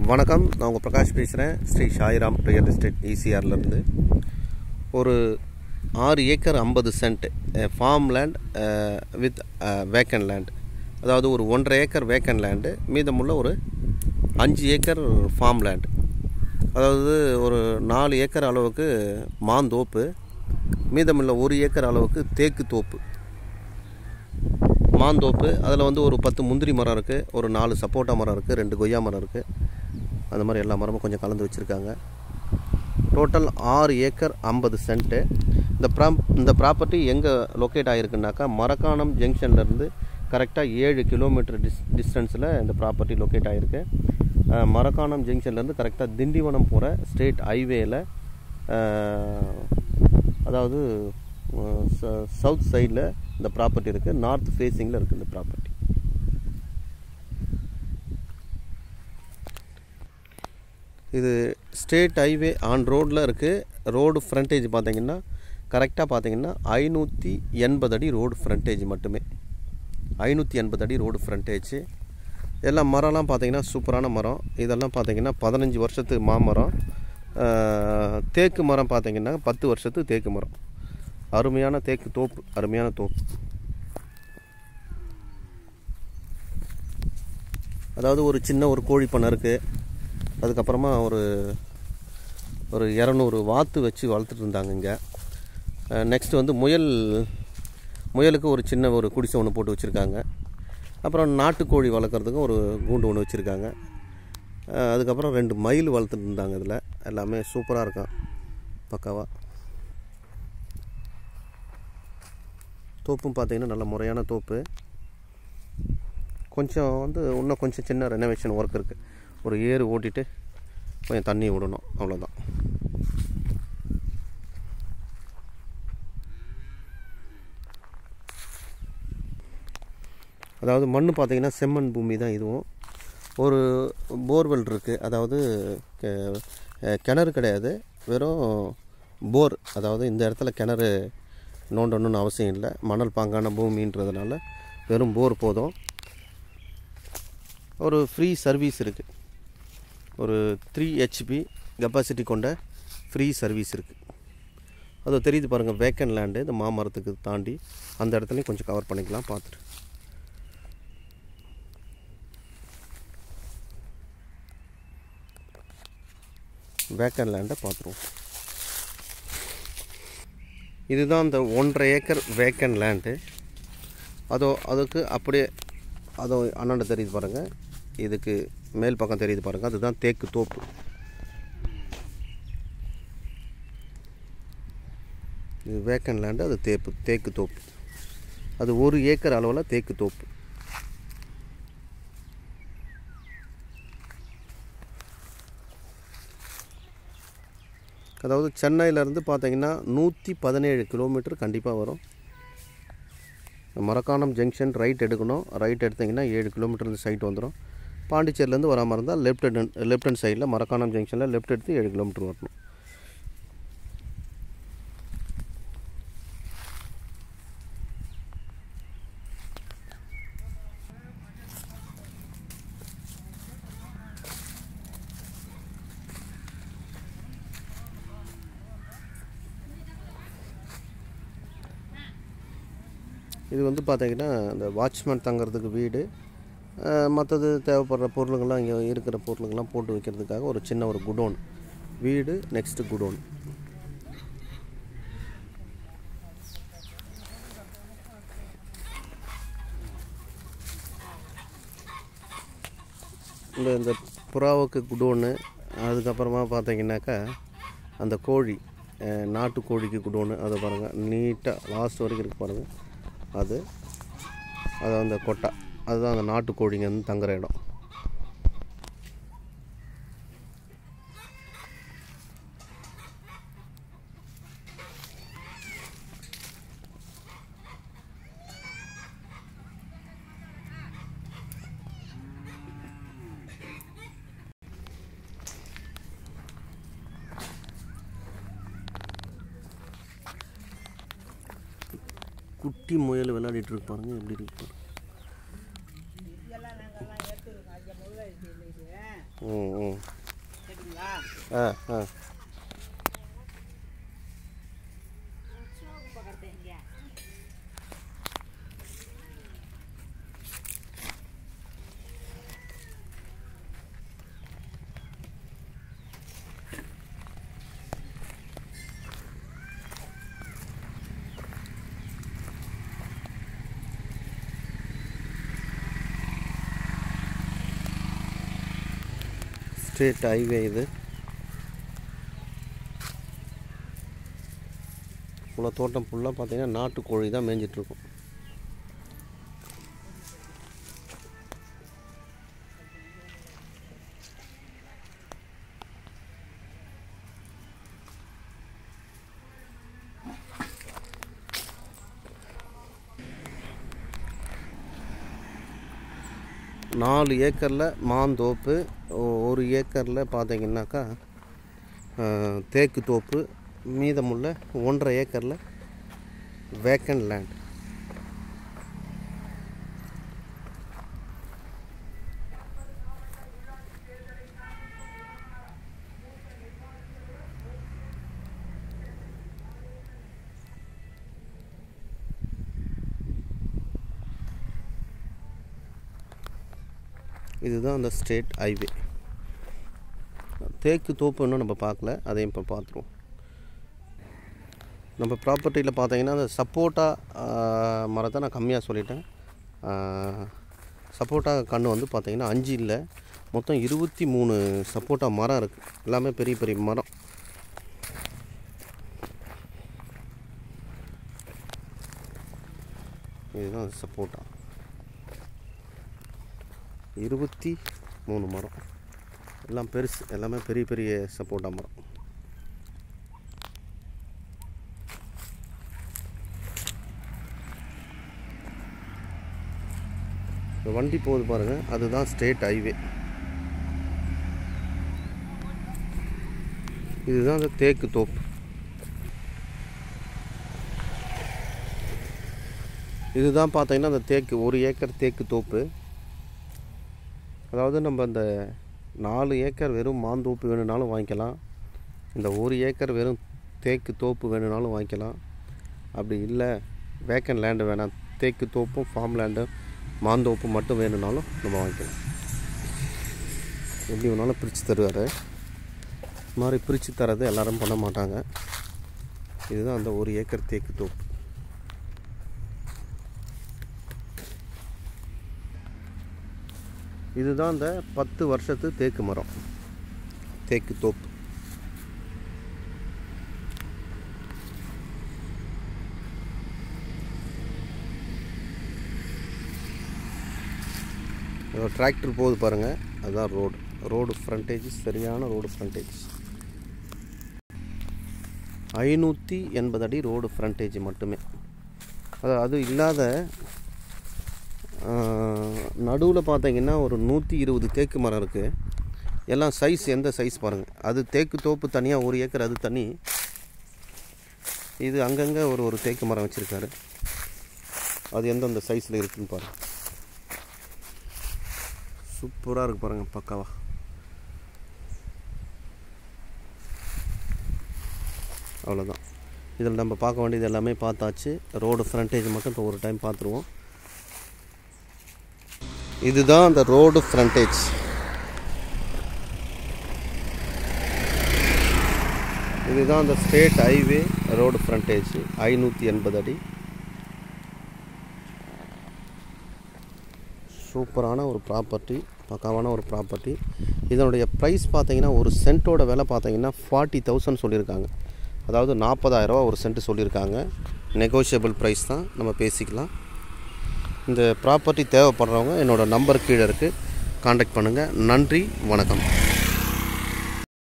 வணக்கம் நான் உங்கள் பிரகாஷ் பேசுகிறேன் ஸ்ரீ சாய்ராம் ரியல் எஸ்டேட் ஈசிஆர்லேருந்து ஒரு ஆறு ஏக்கர் ஐம்பது cent farm land with vacant land அதாவது ஒரு ஒன்றரை ஏக்கர் வேக்கன் லேண்டு மீதமுள்ள ஒரு அஞ்சு ஏக்கர் ஃபார்ம் லேண்ட் அதாவது ஒரு நாலு ஏக்கர் அளவுக்கு மாந்தோப்பு மீதமுள்ள ஒரு ஏக்கர் அளவுக்கு தேக்கு தோப்பு மாந்தோப்பு அதில் வந்து ஒரு பத்து முந்திரி மரம் இருக்குது ஒரு நாலு சப்போட்டா மரம் இருக்குது ரெண்டு கொய்யா மரம் இருக்குது அந்த மாதிரி எல்லா மரமும் கொஞ்சம் கலந்து வச்சுருக்காங்க டோட்டல் ஆறு ஏக்கர் ஐம்பது சென்ட்டு இந்த ப்ரா இந்த ப்ராப்பர்ட்டி எங்கே லொக்கேட் ஆகிருக்குனாக்கா மரக்காணம் ஜங்ஷன்லேருந்து கரெக்டாக ஏழு கிலோமீட்டர் டிஸ் டிஸ்டன்ஸில் இந்த ப்ராப்பர்ட்டி லொக்கேட் ஆகிருக்கு அஹ், மரக்காணம் ஜங்ஷன்லேருந்து கரெக்டாக திண்டிவனம் போகிற ஸ்டேட் ஹைவேயில் அதாவது சவுத் சைடில் இந்த ப்ராப்பர்ட்டி இருக்குது நார்த் ஃபேஸிங்கில் இருக்குது இந்த ப்ராப்பர்ட்டி இது ஸ்டேட் ஹைவே ஆன் ரோட்டில் இருக்குது ரோடு ஃப்ரண்டேஜ் பார்த்தீங்கன்னா கரெக்டாக பார்த்தீங்கன்னா ஐநூற்றி எண்பது அடி ரோடு ஃப்ரண்டேஜ் மட்டுமே ஐநூற்றி எண்பது அடி ரோடு ஃப்ரண்டேஜ் எல்லாம் மரம்லாம் பார்த்தீங்கன்னா சூப்பரான மரம் இதெல்லாம் பார்த்தீங்கன்னா பதினஞ்சு வருஷத்து மாமரம் அஹ், தேக்கு மரம் பார்த்தீங்கன்னா பத்து வருஷத்து தேக்கு மரம் அருமையான தேக்கு தோப்பு அருமையான தோப்பு அதாவது ஒரு சின்ன ஒரு கோழி பண்ணை இருக்குது அதுக்கப்புறமா ஒரு ஒரு இரநூறு வாத்து வச்சு வளர்த்துட்டு இருந்தாங்க இங்கே நெக்ஸ்ட் வந்து முயல் முயலுக்கு ஒரு சின்ன ஒரு குடிசை ஒன்று போட்டு வச்சுருக்காங்க அப்புறம் நாட்டுக்கோழி வளர்க்குறதுக்கும் ஒரு கூண்டு ஒன்று வச்சுருக்காங்க அதுக்கப்புறம் ரெண்டு மயில் வளர்த்துட்டு இருந்தாங்க இதில் எல்லாமே சூப்பராக இருக்கும் பக்காவாக தோப்பும் பார்த்தீங்கன்னா நல்ல முறையான தோப்பு கொஞ்சம் வந்து இன்னும் கொஞ்சம் சின்ன ரெனோவேஷன் ஒர்க் இருக்குது ஒரு ஏறு ஓட்டிட்டு கொஞ்சம் தண்ணி விடணும் அவ்வளோதான் அதாவது மண் பார்த்தீங்கன்னா செம்மண் பூமி தான் இதுவும் ஒரு போர்வெல் இருக்குது அதாவது கெ- அஹ் கிணறு கிடையாது வெறும் போர் அதாவது இந்த இடத்துல கிணறு நோண்டணும்னு அவசியம் இல்லை மணல் பாங்கான பூமின்றதுனால வெறும் போர் போதும் ஒரு ஃப்ரீ சர்வீஸ் இருக்குது ஒரு த்ரீ ஹெச்பி கெப்பாசிட்டி கொண்ட ஃப்ரீ சர்வீஸ் இருக்குது அது தெரியுது பாருங்கள் வேக்கன் லேண்டு இந்த மாமரத்துக்கு தாண்டி அந்த இடத்துலையும் கொஞ்சம் கவர் பண்ணிக்கலாம் பார்த்துட்டு வேக்கன் லேண்டை பார்த்துருவோம் இதுதான் இந்த ஒன்றரை ஏக்கர் வேக்கன் லேண்டு அதோ அதுக்கு அப்படியே அதோ அண்ணாண்ட தெரியுது பாருங்கள் இதுக்கு மேல் பக்கம் தெரியுது பாருங்கள் அதுதான் தேக்கு தோப்பு இது வேக்கன் லேண்டு அது தேப்பு தேக்கு தோப்பு அது ஒரு ஏக்கர் அளவில் தேக்கு தோப்பு அதாவது சென்னையிலேருந்து பார்த்தீங்கன்னா நூற்றி பதினேழு கிலோமீட்டர் கண்டிப்பாக வரும் மரக்காணம் ஜங்ஷன் ரைட் எடுக்கணும் ரைட் எடுத்தீங்கன்னா ஏழு கிலோமீட்டர் இந்த சைட் வந்துடும் பாண்டிச்சேரிலேருந்து வராமல் இருந்தால் லெஃப்ட் ஹேண்ட் லெஃப்ட் ஹேண்ட் சைடில் மரக்காணம் ஜங்ஷனில் லெஃப்ட் எடுத்து ஏழு கிலோமீட்டர் வரணும் இது வந்து பார்த்தீங்கன்னா இந்த வாட்ச்மேன் தங்குறதுக்கு வீடு மற்றது தேவைப்படுற பொருளுங்கள்லாம் இங்கே இருக்கிற பொருளுங்கள்லாம் போட்டு வைக்கிறதுக்காக ஒரு சின்ன ஒரு குடோன் வீடு நெக்ஸ்ட்டு குடோன் இந்த இந்த புறாவுக்கு குடோனு அதுக்கப்புறமா பார்த்தீங்கன்னாக்கா அந்த கோழி அஹ், நாட்டு கோழிக்கு குடோனு அதை பாருங்கள் நீட்டாக லாஸ்ட் வரைக்கும் இருக்கு பாருங்கள் அது அது அந்த கொட்டை அதுதான் அந்த நாட்டு கோழிங்க வந்து தங்குற இடம் குட்டி முயல் விளையாடிட்டு இருக்கு பாருங்க எப்படி இருக்கு பாருங்க ம் ம் சரிங்களா ஆ ஆ பக்கத்துங்க ஸ்ட்ரேட் ஹைவே இது ஃபுல்லாக தோட்டம் ஃபுல்லாக பார்த்தீங்கன்னா நாட்டுக்கோழி தான் மேய்ஞ்சிட்ருக்கும் நாலு ஏக்கரில் மாந்தோப்பு ஒ- ஒரு ஏக்கரில் பார்த்தீங்கன்னாக்கா அஹ், தேக்கு தோப்பு மீதமுள்ள ஒன்றரை ஏக்கரில் வேக்கண்ட் லேண்ட் இதுதான் அந்த ஸ்டேட் ஹைவே தேக்கு தோப்பு இன்னும் நம்ம பார்க்கல அதையும் இப்போ பார்த்துருவோம் நம்ம ப்ராப்பர்ட்டியில் பார்த்தீங்கன்னா அந்த சப்போட்டா மரத்தை நான் கம்மியாக சொல்லிட்டேன் சப்போட்டா கன்று வந்து பார்த்தீங்கன்னா அஞ்சு இல்லை மொத்தம் இருபத்தி மூணு சப்போட்டா மரம் இருக்குது எல்லாமே பெரிய பெரிய மரம் இதுதான் சப்போட்டா இருபத்தி மூணு மரம் எல்லாம் பெருசு எல்லாமே பெரிய பெரிய சப்போட்டா மரம் இந்த வண்டி போகுது பாருங்கள் அதுதான் ஸ்டேட் ஹைவே இதுதான் அந்த தேக்கு தோப்பு இதுதான் பார்த்தீங்கன்னா அந்த தேக்கு ஒரு ஏக்கர் தேக்கு தோப்பு அதாவது நம்ம அந்த நாலு ஏக்கர் வெறும் மாந்தோப்பு வேணும்னாலும் வாங்கிக்கலாம் இந்த ஒரு ஏக்கர் வெறும் தேக்கு தோப்பு வேணும்னாலும் வாங்கிக்கலாம் அப்படி இல்லை வேக்கன் லேண்டு வேணாம் தேக்கு தோப்பும் ஃபார்ம் லேண்டும் மாந்தோப்பு மட்டும் வேணும்னாலும் நம்ம வாங்கிக்கலாம் எப்படி வேணாலும் பிரித்து தருவார் இது மாதிரி பிரித்து தரது எல்லாரும் பண்ண மாட்டாங்க இதுதான் அந்த ஒரு ஏக்கர் தேக்கு தோப்பு இதுதான் அந்த பத்து வருஷத்து தேக்கு மரம் தேக்கு தோப்பு டிராக்டர் போகுது பாருங்கள் அதுதான் ரோடு ரோடு ஃப்ரண்டேஜ் சரியான ரோடு ஃப்ரண்டேஜ் ஐநூற்றி எண்பது அடி ரோடு ஃப்ரண்டேஜ் மட்டுமே அது அது இல்லாத நடுவில் பார்த்தீங்கன்னா ஒரு நூற்றி இருபது தேக்கு மரம் இருக்குது எல்லாம் சைஸ் எந்த சைஸ் பாருங்கள் அது தேக்கு தோப்பு தனியாக ஒரு ஏக்கர் அது தனி இது அங்கங்கே ஒரு ஒரு தேக்கு மரம் வச்சுருக்காரு அது எந்தெந்த சைஸில் இருக்குன்னு பாருங்கள் சூப்பராக இருக்கு பாருங்கள் பக்காவா அவ்வளோதான் இதில் நம்ம பார்க்க வேண்டியது எல்லாமே பார்த்தாச்சு ரோடு ஃப்ரண்டேஜ் மட்டும் இப்போ ஒரு டைம் பார்த்துருவோம் இதுதான் அந்த ரோடு ஃப்ரண்டேஜ் இதுதான் அந்த ஸ்டேட் ஹைவே ரோடு ஃப்ரண்டேஜ் ஐநூற்றி எண்பது அடி சூப்பரான ஒரு ப்ராப்பர்ட்டி பக்காவான ஒரு ப்ராப்பர்ட்டி இதனுடைய ப்ரைஸ் பார்த்தீங்கன்னா ஒரு சென்ட்டோட விலை பார்த்தீங்கன்னா ஃபார்ட்டி தௌசண்ட் சொல்லியிருக்காங்க அதாவது நாற்பதாயிரரூவா ஒரு சென்ட் சொல்லியிருக்காங்க நெகோஷியபிள் ப்ரைஸ் தான் நம்ம பேசிக்கலாம் இந்த ப்ராப்பர்ட்டி தேவைப்படுறவங்க என்னோடய நம்பர் கீழே இருக்குது காண்டாக்ட் பண்ணுங்கள் நன்றி வணக்கம்